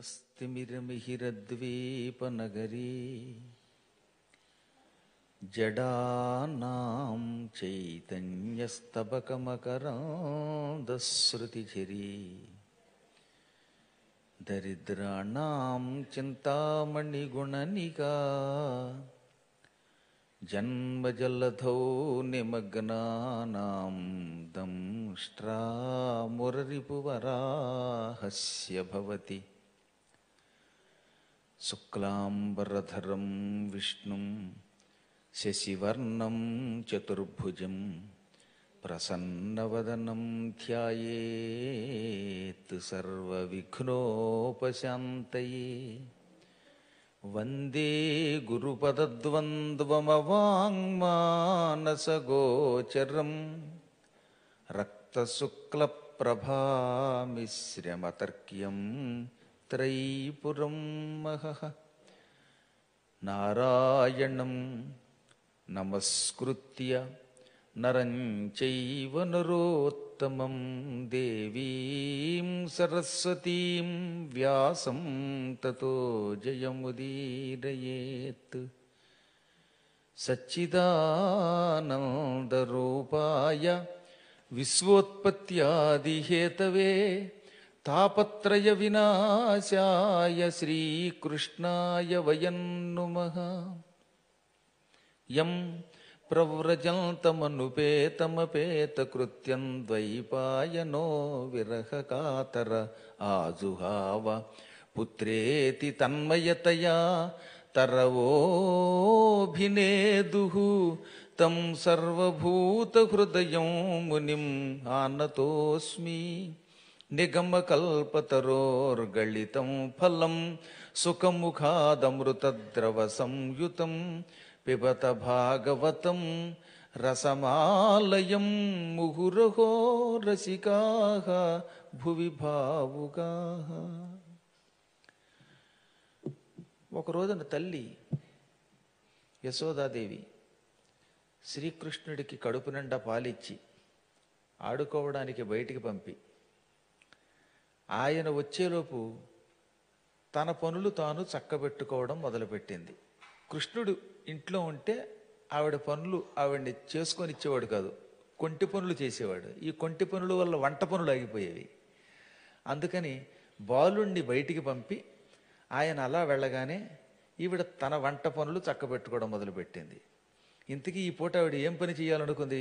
स्वस्तिमिरमिहिरद्वीपनगरी जडानां चैतन्यस्तबकमकरान्दस्रुतिझरी दरिद्राणां चिन्तामणिगुणनिका जन्मजलधौ निमग्नानां दंष्ट्रामुररिपुवराहस्य भवति शुक्लाम्बरधरं विष्णुं शशिवर्णं चतुर्भुजं प्रसन्नवदनं ध्यायेत् सर्वविघ्नोपशान्तये वन्दे गुरुपदद्वन्द्वमवाङ्मानसगोचरं रक्तशुक्लप्रभामिश्रमतर्क्यं त्रयीपुरं महः नारायणं नमस्कृत्य नरं चैव नरोत्तमं देवीं सरस्वतीं व्यासं ततो जयमुदीरयेत् सच्चिदानन्दरूपाय विश्वोत्पत्त्यादिहेतवे तापत्रयविनाशाय श्रीकृष्णाय वयं नुमः यं प्रव्रजन्तमनुपेतमपेतकृत्यं द्वैपायनो विरहकातर आजुहाव पुत्रेति तन्मयतया तरवोऽभिनेदुः तं सर्वभूतहृदयं मुनिम् आनतोऽस्मि निगमकल्पतरोर्गलितं फलं सुखमुखादमृतद्रवसंयुतं पिबत भागवतं रसमालयं मुहुरहो रसिकाः భువి భావుగా ఒక రోజున తల్లి యశోదాదేవి శ్రీకృష్ణుడికి కడుపు నిండా పాలిచ్చి ఆడుకోవడానికి బయటికి పంపి ఆయన వచ్చేలోపు తన పనులు తాను చక్కబెట్టుకోవడం మొదలుపెట్టింది కృష్ణుడు ఇంట్లో ఉంటే ఆవిడ పనులు ఆవిడ్ని చేసుకొని ఇచ్చేవాడు కాదు కొంటి పనులు చేసేవాడు ఈ కొంటి పనుల వల్ల వంట పనులు ఆగిపోయేవి అందుకని బాలుణ్ణి బయటికి పంపి ఆయన అలా వెళ్ళగానే ఈవిడ తన వంట పనులు చక్కబెట్టుకోవడం మొదలుపెట్టింది ఇంతకీ ఈ పూట ఆవిడ ఏం పని చేయాలనుకుంది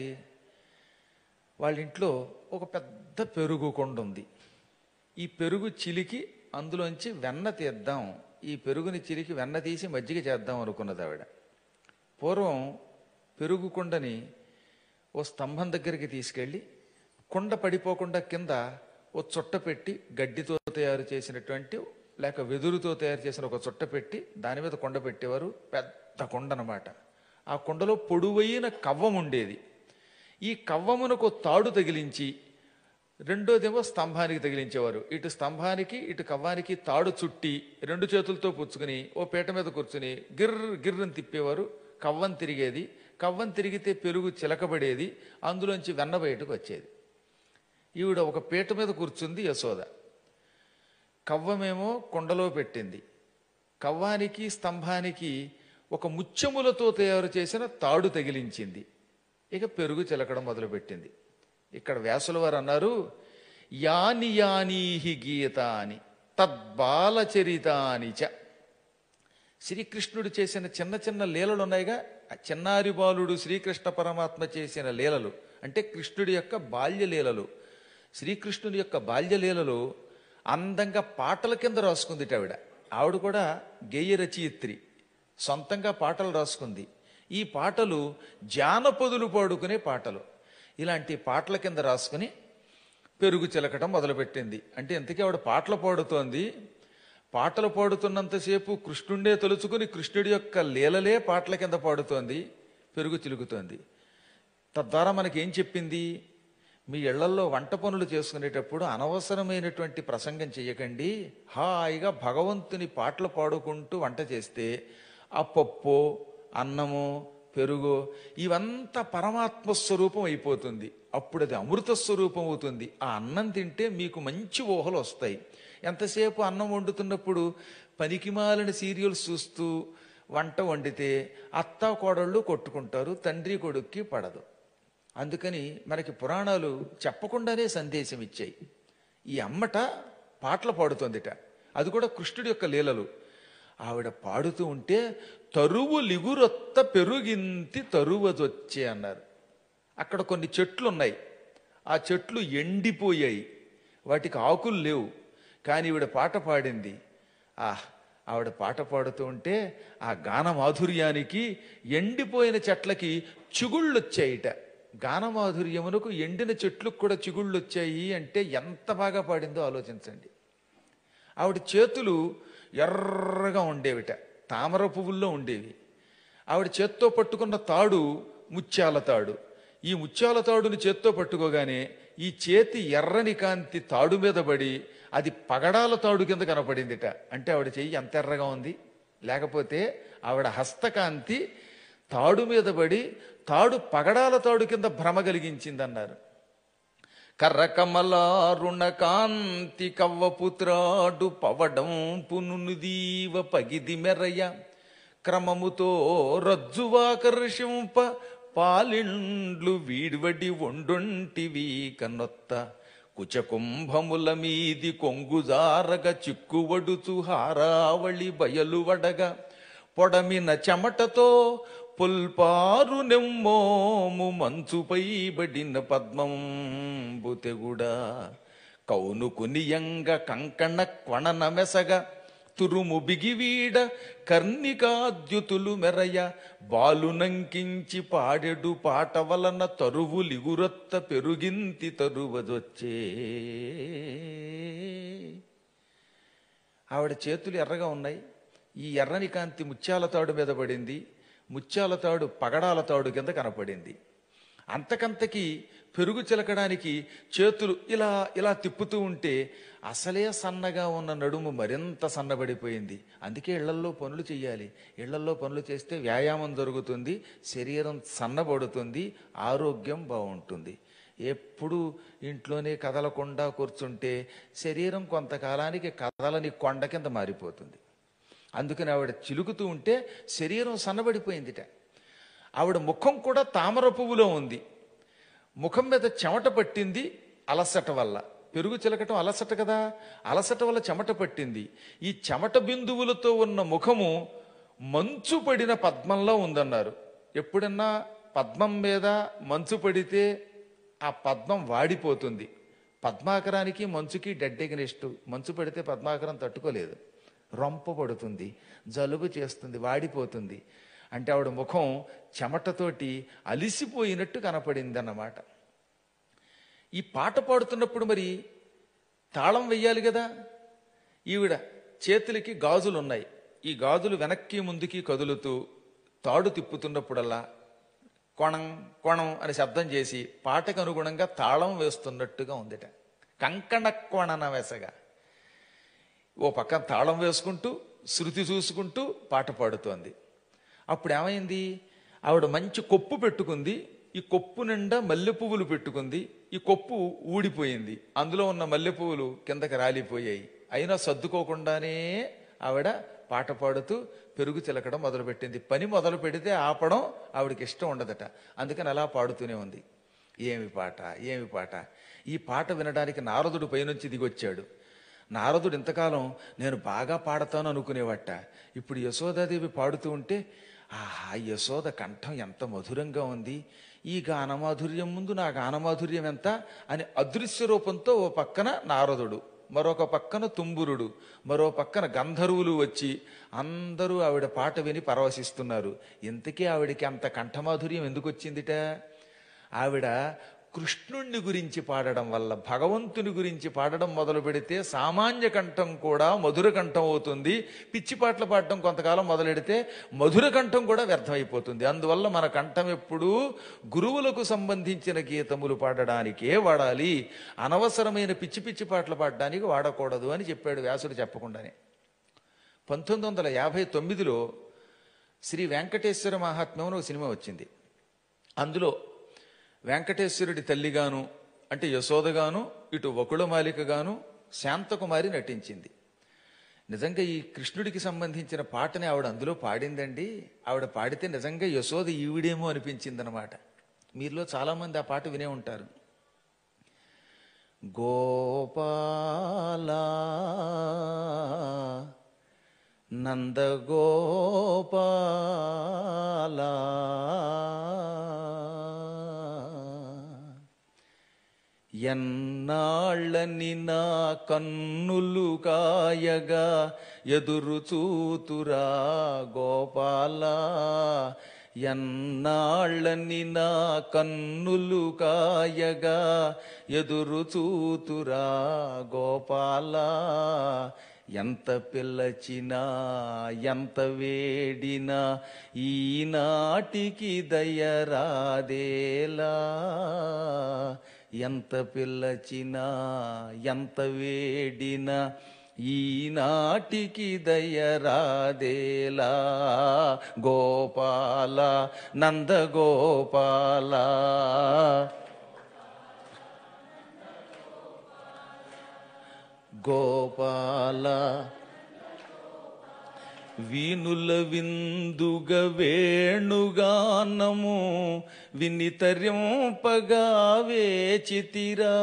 వాళ్ళ ఇంట్లో ఒక పెద్ద పెరుగు కొండ ఉంది ఈ పెరుగు చిలికి అందులోంచి వెన్న తీద్దాం ఈ పెరుగుని చిలికి వెన్న తీసి మజ్జిగ చేద్దాం అనుకున్నది ఆవిడ పూర్వం పెరుగు కుండని ఓ స్తంభం దగ్గరికి తీసుకెళ్ళి కుండ పడిపోకుండా కింద ఓ చుట్ట పెట్టి గడ్డితో తయారు చేసినటువంటి లేక వెదురుతో తయారు చేసిన ఒక చుట్ట పెట్టి దాని మీద కొండ పెట్టేవారు పెద్ద కొండ అనమాట ఆ కుండలో పొడువైన కవ్వం ఉండేది ఈ కవ్వమునకు తాడు తగిలించి రెండోదేమో స్తంభానికి తగిలించేవారు ఇటు స్తంభానికి ఇటు కవ్వానికి తాడు చుట్టి రెండు చేతులతో పుచ్చుకుని ఓ పీట మీద కూర్చుని గిర్ర గిర్రని తిప్పేవారు కవ్వం తిరిగేది కవ్వం తిరిగితే పెరుగు చిలకబడేది అందులోంచి వెన్న బయటకు వచ్చేది ఈవిడ ఒక పీట మీద కూర్చుంది యశోద కవ్వమేమో కుండలో పెట్టింది కవ్వానికి స్తంభానికి ఒక ముత్యములతో తయారు చేసిన తాడు తగిలించింది ఇక పెరుగు చిలకడం మొదలుపెట్టింది ఇక్కడ వ్యాసుల వారు అన్నారు యాని యానీహి గీతాని తద్బాలచరితాని చ శ్రీకృష్ణుడు చేసిన చిన్న చిన్న లీలలు ఉన్నాయిగా ఆ చిన్నారి బాలుడు శ్రీకృష్ణ పరమాత్మ చేసిన లీలలు అంటే కృష్ణుడి యొక్క బాల్య లీలలు శ్రీకృష్ణుడి యొక్క బాల్య లీలలు అందంగా పాటల కింద రాసుకుంది ఆవిడ ఆవిడ కూడా గేయ రచయిత్రి సొంతంగా పాటలు రాసుకుంది ఈ పాటలు జానపదులు పాడుకునే పాటలు ఇలాంటి పాటల కింద రాసుకుని పెరుగు చిలకటం మొదలుపెట్టింది అంటే ఇంతకీ ఆవిడ పాటలు పాడుతోంది పాటలు పాడుతున్నంతసేపు కృష్ణుండే తలుచుకుని కృష్ణుడి యొక్క లీలలే పాటల కింద పాడుతోంది పెరుగు చిలుకుతోంది తద్వారా మనకి ఏం చెప్పింది మీ ఇళ్లల్లో వంట పనులు చేసుకునేటప్పుడు అనవసరమైనటువంటి ప్రసంగం చేయకండి హాయిగా భగవంతుని పాటలు పాడుకుంటూ వంట చేస్తే ఆ పప్పు అన్నము పెరుగో ఇవంతా పరమాత్మ స్వరూపం అయిపోతుంది అప్పుడు అది అమృత స్వరూపం అవుతుంది ఆ అన్నం తింటే మీకు మంచి ఊహలు వస్తాయి ఎంతసేపు అన్నం వండుతున్నప్పుడు పనికిమాలిన సీరియల్స్ చూస్తూ వంట వండితే అత్త కోడళ్ళు కొట్టుకుంటారు తండ్రి కొడుక్కి పడదు అందుకని మనకి పురాణాలు చెప్పకుండానే సందేశం ఇచ్చాయి ఈ అమ్మట పాటలు పాడుతోందిట అది కూడా కృష్ణుడి యొక్క లీలలు ఆవిడ పాడుతూ ఉంటే తరువు లిగురొత్త పెరుగింతి తరువదొచ్చే అన్నారు అక్కడ కొన్ని చెట్లు ఉన్నాయి ఆ చెట్లు ఎండిపోయాయి వాటికి ఆకులు లేవు కానీ ఈవిడ పాట పాడింది ఆ ఆవిడ పాట పాడుతూ ఉంటే ఆ గాన మాధుర్యానికి ఎండిపోయిన చెట్లకి చిగుళ్ళు వచ్చాయిట గాన మాధుర్యమునకు ఎండిన చెట్లకు కూడా చిగుళ్ళు వచ్చాయి అంటే ఎంత బాగా పాడిందో ఆలోచించండి ఆవిడ చేతులు ఎర్రగా ఉండేవిట తామర పువ్వుల్లో ఉండేవి ఆవిడ చేత్తో పట్టుకున్న తాడు ముత్యాల తాడు ఈ ముత్యాల తాడుని చేత్తో పట్టుకోగానే ఈ చేతి ఎర్రని కాంతి తాడు మీద పడి అది పగడాల తాడు కింద కనపడిందిట అంటే ఆవిడ చెయ్యి ఎంత ఎర్రగా ఉంది లేకపోతే ఆవిడ హస్తకాంతి తాడు మీద పడి తాడు పగడాల తాడు కింద భ్రమ కలిగించిందన్నారు కర్రకమలారుణ కాంతి కవ్వపుత్రాడు పవడం పునుదీవ పగిది మెరయ క్రమముతో రజ్జువాకర్షింప పాలిండ్లు వీడివడి ఒండొంటివి కన్నొత్త కుచకుంభముల మీది కొంగుజారగ చిక్కువడుచు హారావళి బయలు వడగా పొడమిన చెమటతో పుల్పారు నెమ్మోము మంచుపై బడిన పద్మంబు తెగుడా కౌను కునియంగ కంకణ క్వణన మెసగ తురుము బిగివీడ కర్ణికాద్యుతులు మెరయ బాలునంకించి పాడెడు పాట వలన తరువు లిగురొత్త పెరుగింతి తరువదొచ్చే ఆవిడ చేతులు ఎర్రగా ఉన్నాయి ఈ ఎర్రని కాంతి ముత్యాల తాడు మీద పడింది ముత్యాల తాడు పగడాల తాడు కింద కనపడింది అంతకంతకి పెరుగు చిలకడానికి చేతులు ఇలా ఇలా తిప్పుతూ ఉంటే అసలే సన్నగా ఉన్న నడుము మరింత సన్నబడిపోయింది అందుకే ఇళ్లల్లో పనులు చేయాలి ఇళ్లల్లో పనులు చేస్తే వ్యాయామం జరుగుతుంది శరీరం సన్నబడుతుంది ఆరోగ్యం బాగుంటుంది ఎప్పుడు ఇంట్లోనే కదలకుండా కూర్చుంటే శరీరం కొంతకాలానికి కదలని కొండ కింద మారిపోతుంది అందుకని ఆవిడ చిలుకుతూ ఉంటే శరీరం సన్నబడిపోయిందిట ఆవిడ ముఖం కూడా తామర పువ్వులో ఉంది ముఖం మీద చెమట పట్టింది అలసట వల్ల పెరుగు చిలకటం అలసట కదా అలసట వల్ల చెమట పట్టింది ఈ చెమట బిందువులతో ఉన్న ముఖము మంచు పడిన పద్మంలో ఉందన్నారు ఎప్పుడన్నా పద్మం మీద మంచు పడితే ఆ పద్మం వాడిపోతుంది పద్మాకరానికి మంచుకి డెడ్ ఎగ్నెస్ట్ మంచు పడితే పద్మాకరం తట్టుకోలేదు రొంప పడుతుంది జలుబు చేస్తుంది వాడిపోతుంది అంటే ఆవిడ ముఖం చెమటతోటి అలిసిపోయినట్టు కనపడింది అన్నమాట ఈ పాట పాడుతున్నప్పుడు మరి తాళం వెయ్యాలి కదా ఈవిడ చేతులకి గాజులు ఉన్నాయి ఈ గాజులు వెనక్కి ముందుకి కదులుతూ తాడు తిప్పుతున్నప్పుడల్లా కొణం కొణం అని శబ్దం చేసి పాటకు అనుగుణంగా తాళం వేస్తున్నట్టుగా ఉందిట కంకణ కొణన వెసగా ఓ పక్కన తాళం వేసుకుంటూ శృతి చూసుకుంటూ పాట పాడుతోంది అప్పుడు ఏమైంది ఆవిడ మంచి కొప్పు పెట్టుకుంది ఈ కొప్పు నిండా మల్లె పువ్వులు పెట్టుకుంది ఈ కొప్పు ఊడిపోయింది అందులో ఉన్న మల్లె పువ్వులు కిందకి రాలిపోయాయి అయినా సర్దుకోకుండానే ఆవిడ పాట పాడుతూ పెరుగు చిలకడం మొదలుపెట్టింది పని మొదలు పెడితే ఆపడం ఆవిడకి ఇష్టం ఉండదట అందుకని అలా పాడుతూనే ఉంది ఏమి పాట ఏమి పాట ఈ పాట వినడానికి నారదుడు పైనుంచి దిగొచ్చాడు నారదుడు ఇంతకాలం నేను బాగా పాడతాను అనుకునేవట ఇప్పుడు యశోదాదేవి పాడుతూ ఉంటే ఆహా యశోద కంఠం ఎంత మధురంగా ఉంది ఈ గానమాధుర్యం ముందు నా గానమాధుర్యం ఎంత అని అదృశ్య రూపంతో ఓ పక్కన నారదుడు మరొక పక్కన తుంబురుడు మరో పక్కన గంధర్వులు వచ్చి అందరూ ఆవిడ పాట విని పరవశిస్తున్నారు ఇంతకీ ఆవిడకి అంత కంఠమాధుర్యం ఎందుకు వచ్చిందిట ఆవిడ కృష్ణుణ్ణి గురించి పాడడం వల్ల భగవంతుని గురించి పాడడం మొదలు పెడితే సామాన్య కంఠం కూడా మధుర కంఠం అవుతుంది పిచ్చి పాటలు పాడటం కొంతకాలం మొదలెడితే మధుర కంఠం కూడా వ్యర్థమైపోతుంది అందువల్ల మన కంఠం ఎప్పుడూ గురువులకు సంబంధించిన గీతములు పాడడానికే వాడాలి అనవసరమైన పిచ్చి పిచ్చి పాటలు పాడడానికి వాడకూడదు అని చెప్పాడు వ్యాసుడు చెప్పకుండానే పంతొమ్మిది వందల యాభై తొమ్మిదిలో శ్రీ వెంకటేశ్వర మహాత్మ్యం అని ఒక సినిమా వచ్చింది అందులో వెంకటేశ్వరుడి తల్లిగాను అంటే యశోదగాను ఇటు వకుళమాలికగాను శాంతకుమారి నటించింది నిజంగా ఈ కృష్ణుడికి సంబంధించిన పాటని ఆవిడ అందులో పాడిందండి ఆవిడ పాడితే నిజంగా యశోద ఈవిడేమో అనిపించిందనమాట మీలో చాలామంది ఆ పాట వినే ఉంటారు గోపాల నందగోపాల ఎన్నాళ్ళని నా కన్నులు కాయగా ఎదురు చూతురా గోపాల ఎన్నాళ్ళని నా కన్నులు కాయగా ఎదురు చూతురా గోపాల ఎంత పిల్లచినా ఎంత వేడినా ఈనాటికి దయరాదేలా ఎంత పిల్లచినా ఎంత వేడినా ఈనాటికి దయరాదేలా గోపాల నందగోపాల గోపాల వీనుల విందుగ వేణుగానము వినితరింపగా వేచితిరా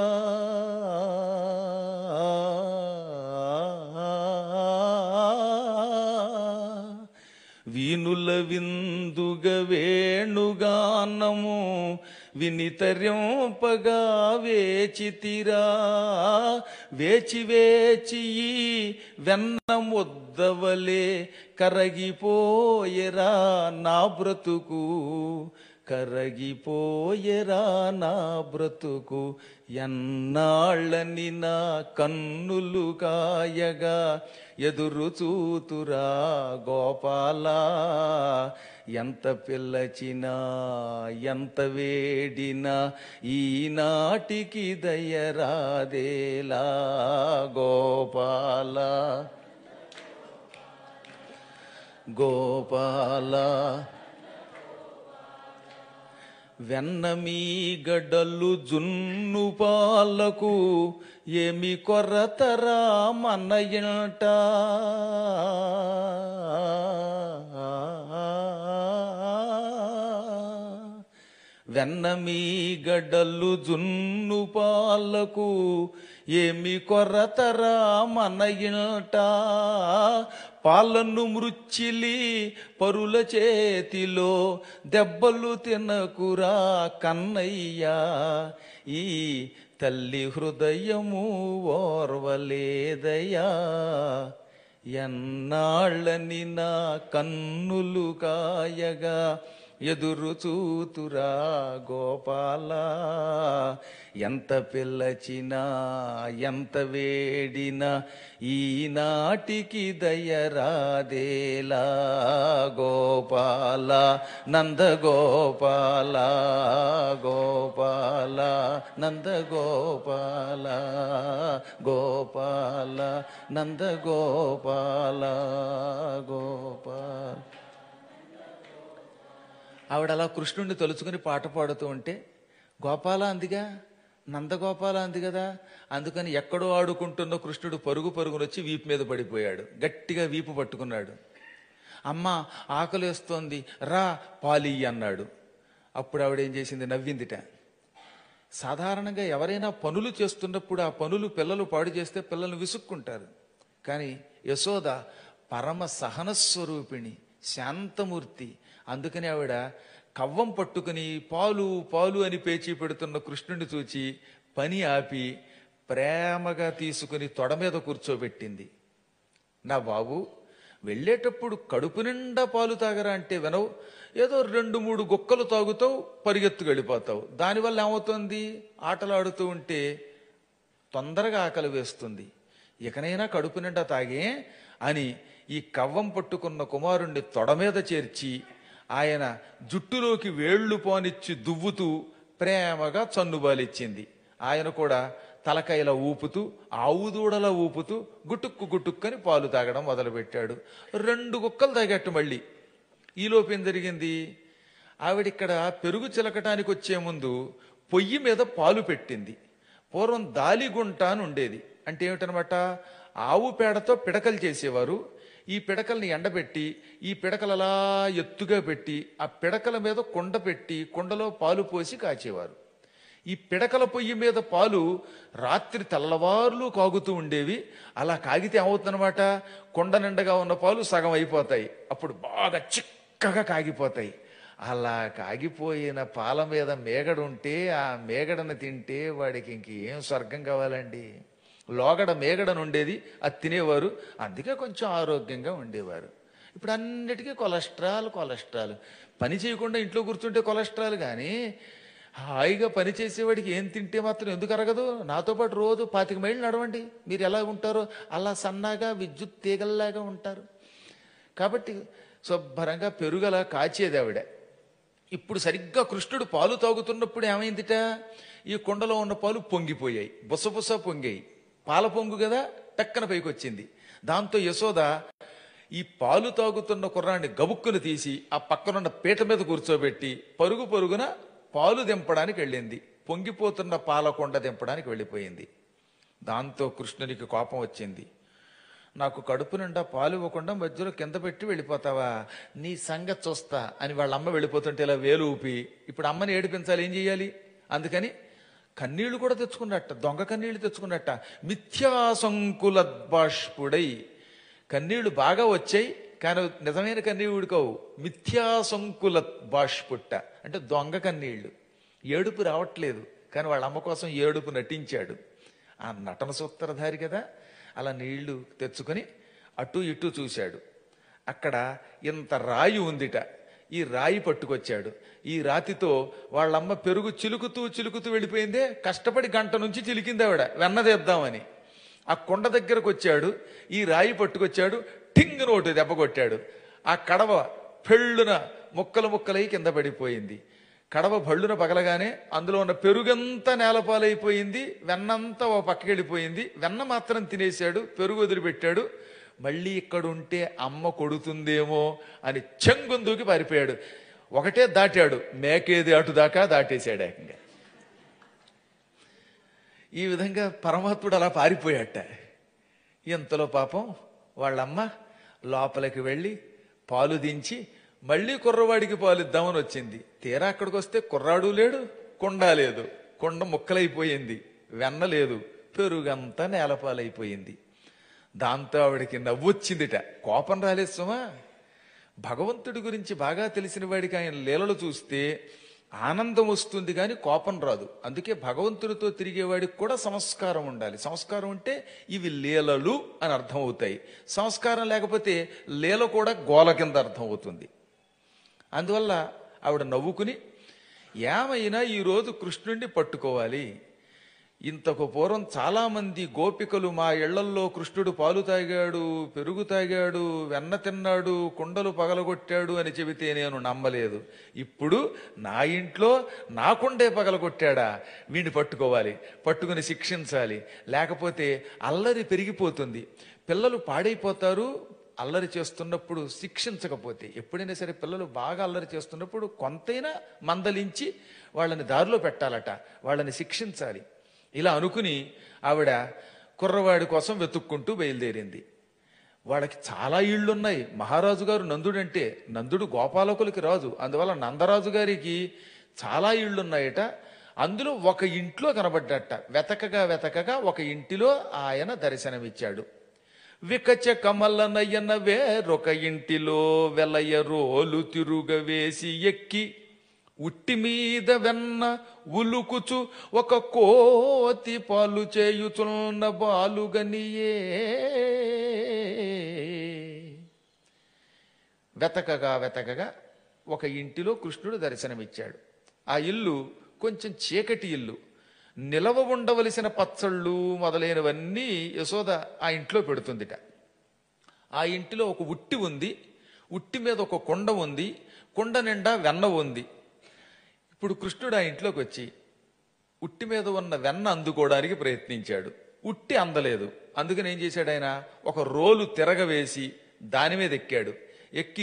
వీనుల విందుగ వేణుగానము వినితరింపగా వేచితిరా వేచి వేచి ఈ వెన్న ముద్దవలే కరగిపోయెరా నా బ్రతుకు కరగిపోయెరా నా బ్రతుకు ఎన్నాళ్ళని నా కన్నులు కాయగా ఎదురు చూతురా గోపాల ఎంత పిల్లచినా ఎంత వేడినా ఈనాటికి దయరాదేలా గోపాల గోపాల వెన్నమీ గడ్డలు జున్ను పాలకు ఏమి కొరతరా మన ఇంట వెన్నమీ గడ్డలు జున్ను పాలకు ఏమి కొరతరా మన ఇంట పాలను మృచ్చిలి పరుల చేతిలో దెబ్బలు తినకురా కన్నయ్యా ఈ తల్లి హృదయము ఓర్వలేదయ్యా ఎన్నాళ్ళని నా కన్నులు కాయగా ఎదురు చూతురా గోపాల ఎంత పిల్లచినా ఎంత వేడినా ఈనాటికి దయరాదేలా గోపాల నందగోపాల గోపాల నందగోపాల గోపాల నందగోపాల గోపాల ఆవిడ అలా కృష్ణుడిని తలుచుకుని పాట పాడుతూ ఉంటే గోపాల అందిగా నందగోపాల అంది కదా అందుకని ఎక్కడో ఆడుకుంటున్న కృష్ణుడు పరుగు పరుగునొచ్చి వీపు మీద పడిపోయాడు గట్టిగా వీపు పట్టుకున్నాడు అమ్మ ఆకలేస్తోంది రా పాలి అన్నాడు అప్పుడు ఆవిడ ఏం చేసింది నవ్విందిట సాధారణంగా ఎవరైనా పనులు చేస్తున్నప్పుడు ఆ పనులు పిల్లలు పాడు చేస్తే పిల్లలు విసుక్కుంటారు కానీ యశోద పరమ సహనస్వరూపిణి శాంతమూర్తి అందుకని ఆవిడ కవ్వం పట్టుకుని పాలు పాలు అని పేచీ పెడుతున్న కృష్ణుడిని చూచి పని ఆపి ప్రేమగా తీసుకుని తొడ మీద కూర్చోబెట్టింది నా బాబు వెళ్ళేటప్పుడు కడుపు నిండా పాలు తాగరా అంటే వినవు ఏదో రెండు మూడు గుక్కలు తాగుతావు పరిగెత్తుకు వెళ్ళిపోతావు దానివల్ల ఏమవుతుంది ఆటలాడుతూ ఉంటే తొందరగా ఆకలి వేస్తుంది ఇకనైనా కడుపు నిండా తాగే అని ఈ కవ్వం పట్టుకున్న కుమారుణ్ణి తొడ మీద చేర్చి ఆయన జుట్టులోకి వేళ్లు పోనిచ్చి దువ్వుతూ ప్రేమగా చన్నుబాలిచ్చింది ఆయన కూడా తలకాయలా ఊపుతూ ఆవు దూడలా ఊపుతూ గుటుక్కు గుటుక్కని పాలు తాగడం మొదలుపెట్టాడు రెండు కుక్కలు తాగట్టు మళ్ళీ ఈలోపు ఏం జరిగింది ఆవిడిక్కడ పెరుగు చిలకటానికి వచ్చే ముందు పొయ్యి మీద పాలు పెట్టింది పూర్వం దాలిగుంట అని ఉండేది అంటే ఏమిటనమాట ఆవు పేడతో పిడకలు చేసేవారు ఈ పిడకల్ని ఎండబెట్టి ఈ పిడకలు అలా ఎత్తుగా పెట్టి ఆ పిడకల మీద కుండ పెట్టి కుండలో పాలు పోసి కాచేవారు ఈ పిడకల పొయ్యి మీద పాలు రాత్రి తెల్లవార్లు కాగుతూ ఉండేవి అలా కాగితే ఏమవుతుందన్నమాట కొండ నిండగా ఉన్న పాలు సగం అయిపోతాయి అప్పుడు బాగా చిక్కగా కాగిపోతాయి అలా కాగిపోయిన పాల మీద మేగడ ఉంటే ఆ మేగడను తింటే వాడికి ఇంక ఏం స్వర్గం కావాలండి లోగడ మేగడను ఉండేది అది తినేవారు అందుకే కొంచెం ఆరోగ్యంగా ఉండేవారు ఇప్పుడు అన్నిటికీ కొలెస్ట్రాల్ కొలెస్ట్రాల్ పని చేయకుండా ఇంట్లో కూర్చుంటే కొలెస్ట్రాల్ కానీ హాయిగా పని చేసేవాడికి ఏం తింటే మాత్రం ఎందుకు అరగదు నాతో పాటు రోజు పాతిక మైళ్ళు నడవండి మీరు ఎలా ఉంటారో అలా సన్నగా విద్యుత్ తీగల్లాగా ఉంటారు కాబట్టి శుభ్రంగా పెరుగలా కాచేది ఆవిడ ఇప్పుడు సరిగ్గా కృష్ణుడు పాలు తాగుతున్నప్పుడు ఏమైందిట ఈ కుండలో ఉన్న పాలు పొంగిపోయాయి బుసబుస పొంగాయి పాల పొంగు కదా టక్కన పైకి వచ్చింది దాంతో యశోద ఈ పాలు తాగుతున్న కుర్రాన్ని గబుక్కును తీసి ఆ పక్కనున్న పీట మీద కూర్చోబెట్టి పరుగు పరుగున పాలు దింపడానికి వెళ్ళింది పొంగిపోతున్న పాల కొండ దింపడానికి వెళ్ళిపోయింది దాంతో కృష్ణునికి కోపం వచ్చింది నాకు కడుపు నిండా పాలు ఇవ్వకుండా మధ్యలో కింద పెట్టి వెళ్ళిపోతావా నీ సంగతి చూస్తా అని వాళ్ళ అమ్మ వెళ్ళిపోతుంటే ఇలా వేలు ఊపి ఇప్పుడు అమ్మని ఏడిపించాలి ఏం చేయాలి అందుకని కన్నీళ్లు కూడా తెచ్చుకున్నట్ట దొంగ కన్నీళ్లు తెచ్చుకున్నట్ట మిథ్యాసంకులద్బాష్పుడై కన్నీళ్లు బాగా వచ్చాయి కానీ నిజమైన కన్నీళ్లు కావు మిథ్యాసంకుల బాష్పుట్ట అంటే దొంగ కన్నీళ్లు ఏడుపు రావట్లేదు కానీ వాళ్ళ అమ్మ కోసం ఏడుపు నటించాడు ఆ నటన సూత్రధారి కదా అలా నీళ్లు తెచ్చుకొని అటు ఇటు చూశాడు అక్కడ ఇంత రాయి ఉందిట ఈ రాయి పట్టుకొచ్చాడు ఈ రాతితో వాళ్ళమ్మ పెరుగు చిలుకుతూ చిలుకుతూ వెళ్ళిపోయిందే కష్టపడి గంట నుంచి చిలికింది ఆవిడ వెన్నదేద్దామని ఆ కొండ దగ్గరకు వచ్చాడు ఈ రాయి పట్టుకొచ్చాడు టింగ్ నోటు దెబ్బ కొట్టాడు ఆ కడవ పెళ్ళున ముక్కలు ముక్కలై కింద పడిపోయింది కడవ భళ్ళున పగలగానే అందులో ఉన్న పెరుగంతా నేలపాలైపోయింది వెన్నంతా ఓ పక్కకి వెళ్ళిపోయింది వెన్న మాత్రం తినేశాడు పెరుగు వదిలిపెట్టాడు మళ్ళీ ఇక్కడ ఉంటే అమ్మ కొడుతుందేమో అని చెంగుని దూకి పారిపోయాడు ఒకటే దాటాడు మేకేది అటు దాకా దాటేశాడు ఏకంగా ఈ విధంగా పరమాత్ముడు అలా పారిపోయాట ఇంతలో పాపం వాళ్ళమ్మ లోపలికి వెళ్ళి పాలు దించి మళ్ళీ కుర్రవాడికి పాలు ఇద్దామని వచ్చింది తీరా అక్కడికి వస్తే కుర్రాడు లేడు కొండ లేదు కొండ ముక్కలైపోయింది వెన్న లేదు పెరుగంతా నేలపాలైపోయింది దాంతో ఆవిడకి నవ్వొచ్చిందిట కోపం రాలేదు సుమా భగవంతుడి గురించి బాగా తెలిసిన వాడికి ఆయన లీలలు చూస్తే ఆనందం వస్తుంది కానీ కోపం రాదు అందుకే భగవంతుడితో తిరిగేవాడికి కూడా సంస్కారం ఉండాలి సంస్కారం అంటే ఇవి లీలలు అని అర్థం అవుతాయి సంస్కారం లేకపోతే లీల కూడా గోల కింద అర్థం అవుతుంది అందువల్ల ఆవిడ నవ్వుకుని ఏమైనా ఈరోజు కృష్ణుణ్ణి పట్టుకోవాలి ఇంతకు పూర్వం చాలా మంది గోపికలు మా ఇళ్లల్లో కృష్ణుడు పాలు తాగాడు పెరుగు తాగాడు వెన్న తిన్నాడు కుండలు పగలగొట్టాడు అని చెబితే నేను నమ్మలేదు ఇప్పుడు నా ఇంట్లో నా కుండే పగలగొట్టాడా వీడిని పట్టుకోవాలి పట్టుకుని శిక్షించాలి లేకపోతే అల్లరి పెరిగిపోతుంది పిల్లలు పాడైపోతారు అల్లరి చేస్తున్నప్పుడు శిక్షించకపోతే ఎప్పుడైనా సరే పిల్లలు బాగా అల్లరి చేస్తున్నప్పుడు కొంతైనా మందలించి వాళ్ళని దారిలో పెట్టాలట వాళ్ళని శిక్షించాలి ఇలా అనుకుని ఆవిడ కుర్రవాడి కోసం వెతుక్కుంటూ బయలుదేరింది వాళ్ళకి చాలా ఇళ్ళున్నాయి మహారాజు గారు నందుడంటే నందుడు గోపాలకులకి రాజు అందువల్ల నందరాజు గారికి చాలా ఇళ్ళున్నాయట అందులో ఒక ఇంట్లో కనబడ్డట వెతకగా వెతకగా ఒక ఇంటిలో ఆయన దర్శనమిచ్చాడు వికచ కమల నయన వేరొక ఇంటిలో వెలయ రోలు తిరుగవేసి ఎక్కి ఉట్టి మీద వెన్న ఉలుకుచు ఒక కోతి పాలు చేయుచున్న బాలుగనియే వెతకగా వెతకగా ఒక ఇంటిలో కృష్ణుడు దర్శనమిచ్చాడు ఆ ఇల్లు కొంచెం చీకటి ఇల్లు నిలవ ఉండవలసిన పచ్చళ్ళు మొదలైనవన్నీ యశోద ఆ ఇంట్లో పెడుతుందిట ఆ ఇంటిలో ఒక ఉట్టి ఉంది ఉట్టి మీద ఒక కొండ ఉంది కొండ నిండా వెన్న ఉంది ఇప్పుడు కృష్ణుడు ఆ ఇంట్లోకి వచ్చి ఉట్టి మీద ఉన్న వెన్న అందుకోవడానికి ప్రయత్నించాడు ఉట్టి అందలేదు అందుకని ఏం చేశాడు ఆయన ఒక రోలు తిరగవేసి దాని మీద ఎక్కాడు ఎక్కి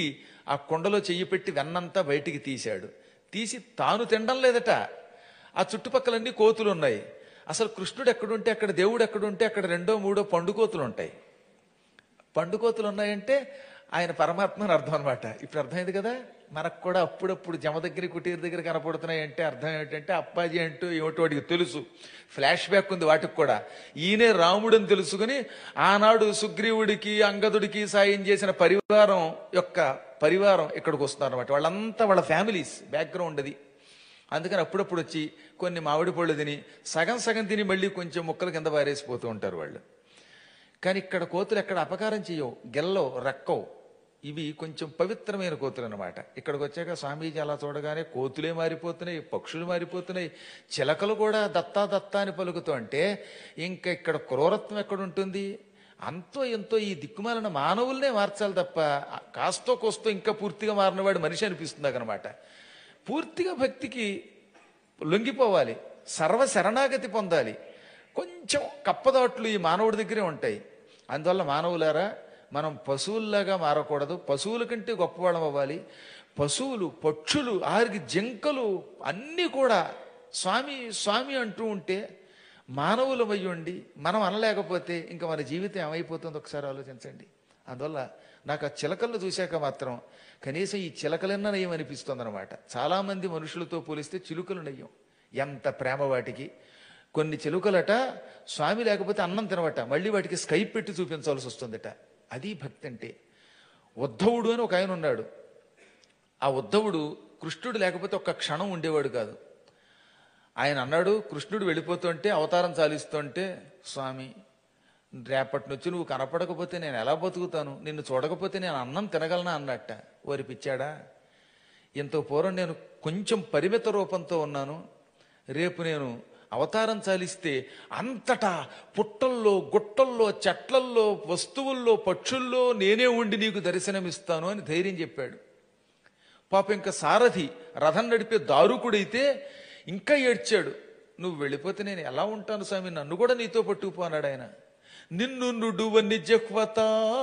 ఆ కుండలో చెయ్యి పెట్టి వెన్నంతా బయటికి తీశాడు తీసి తాను తినడం లేదట ఆ చుట్టుపక్కలన్నీ కోతులు ఉన్నాయి అసలు కృష్ణుడు ఎక్కడుంటే అక్కడ దేవుడు ఎక్కడుంటే అక్కడ రెండో మూడో పండుకోతులు ఉంటాయి పండుకోతులు ఉన్నాయంటే ఆయన పరమాత్మ అని అర్థం అనమాట ఇప్పుడు అర్థమైంది కదా మనకు కూడా అప్పుడప్పుడు జమ దగ్గర కుటీర దగ్గర కనపడుతున్నాయి అంటే అర్థం ఏమిటంటే అప్పాజీ అంటూ ఏమిటో వాడికి తెలుసు ఫ్లాష్ బ్యాక్ ఉంది వాటికి కూడా ఈయనే రాముడని తెలుసుకుని ఆనాడు సుగ్రీవుడికి అంగదుడికి సాయం చేసిన పరివారం యొక్క పరివారం ఇక్కడికి వస్తున్నారు అనమాట వాళ్ళంతా వాళ్ళ ఫ్యామిలీస్ బ్యాక్గ్రౌండ్ అది అందుకని అప్పుడప్పుడు వచ్చి కొన్ని మామిడి పళ్ళు తిని సగం సగం తిని మళ్ళీ కొంచెం ముక్కల కింద పారేసిపోతూ ఉంటారు వాళ్ళు కానీ ఇక్కడ కోతులు ఎక్కడ అపకారం చేయవు గెల్లవు రెక్కవు ఇవి కొంచెం పవిత్రమైన కోతులు అనమాట ఇక్కడికి వచ్చాక స్వామీజీ అలా చూడగానే కోతులే మారిపోతున్నాయి పక్షులు మారిపోతున్నాయి చిలకలు కూడా దత్తా దత్తా అని పలుకుతూ అంటే ఇంకా ఇక్కడ క్రూరత్వం ఎక్కడ ఉంటుంది అంతో ఎంతో ఈ దిక్కుమాలిన మానవుల్నే మార్చాలి తప్ప కాస్తో కోస్తో ఇంకా పూర్తిగా మారినవాడు మనిషి అనిపిస్తుంది అనమాట పూర్తిగా భక్తికి లొంగిపోవాలి సర్వ శరణాగతి పొందాలి కొంచెం కప్పదాట్లు ఈ మానవుడి దగ్గరే ఉంటాయి అందువల్ల మానవులారా మనం పశువుల్లాగా మారకూడదు పశువుల కంటే గొప్పవాళ్ళం అవ్వాలి పశువులు పక్షులు ఆరికి జింకలు అన్నీ కూడా స్వామి స్వామి అంటూ ఉంటే మానవులమై ఉండి మనం అనలేకపోతే ఇంకా మన జీవితం ఏమైపోతుందో ఒకసారి ఆలోచించండి అందువల్ల నాకు ఆ చిలకలను చూశాక మాత్రం కనీసం ఈ చిలకలన్నా నయం అనిపిస్తుంది అనమాట చాలామంది మనుషులతో పోలిస్తే చిలుకలు నయ్యం ఎంత ప్రేమ వాటికి కొన్ని చిలుకలట స్వామి లేకపోతే అన్నం తినవట మళ్ళీ వాటికి స్కైప్ పెట్టి చూపించాల్సి వస్తుందట అది భక్తి అంటే ఉద్ధవుడు అని ఒక ఆయన ఉన్నాడు ఆ ఉద్ధవుడు కృష్ణుడు లేకపోతే ఒక్క క్షణం ఉండేవాడు కాదు ఆయన అన్నాడు కృష్ణుడు వెళ్ళిపోతుంటే అవతారం చాలిస్తుంటే స్వామి రేపటి నుంచి నువ్వు కనపడకపోతే నేను ఎలా బతుకుతాను నిన్ను చూడకపోతే నేను అన్నం తినగలనా అన్నట్ట ఓరి పిచ్చాడా ఇంత పూర్వం నేను కొంచెం పరిమిత రూపంతో ఉన్నాను రేపు నేను అవతారం చాలిస్తే అంతటా పుట్టల్లో గుట్టల్లో చెట్లల్లో వస్తువుల్లో పక్షుల్లో నేనే ఉండి నీకు దర్శనమిస్తాను అని ధైర్యం చెప్పాడు పాప ఇంకా సారథి రథం నడిపే దారుకుడైతే ఇంకా ఏడ్చాడు నువ్వు వెళ్ళిపోతే నేను ఎలా ఉంటాను స్వామి నన్ను కూడా నీతో పట్టుకుపోనాడు ఆయన నిన్ను నుడువని జహ్వత